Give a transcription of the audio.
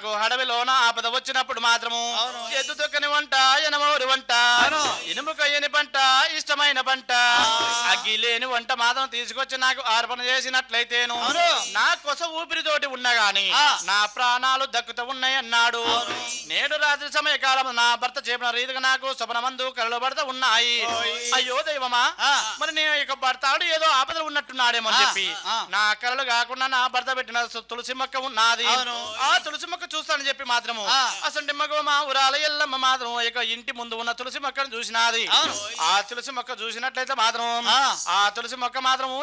నాకు అడవిలోన ఆపద వచ్చినప్పుడు మాత్రము అవును. ఎద్దు తొక్కని వంట ఎనమోరి వంట అవును. ఇనుము కొయ్యని పంట ఇష్టమైన పంట అగ్గి లేని వంట మాత్రం తీసుకొచ్చి నాకు అర్పణ చేసినట్లయితేను అవును. నా కొస ఊపిరితోటి ఉన్నా గాని ఆ. నా ప్రాణాలు దక్కుతూ ఉన్నాయి అన్నాడు నేడు రాత్రి సమయకాలం నా భర్త చెప్పిన రీతిగా నాకు స్వప్నమందు కళ్ళు పడతా ఉన్నాయి ఓయ్. అయ్యో దైవమా ఆ. మరి నేను ఇక భర్తాడు ఏదో ఆపదలు ఉన్నట్టున్నాడేమో అని ఆ, చెప్పి ఆ. నా కళలు కాకుండా నా భర్త పెట్టిన సు- తులసి మొక్క ఉన్నది అవును. ఆ తులసి మొక్క చూస్తానని చెప్పి మాత్రము ఆ. అసలు మగ మా ఊరాల ఎల్లమ్మ మాత్రం ఇక ఇంటి ముందు ఉన్న తులసి మొక్కను చూసినది అవును. ఆ తులసి మొక్క చూసినట్లయితే మాత్రం ఆ. ఆ తులసి మొక్క మాత్రము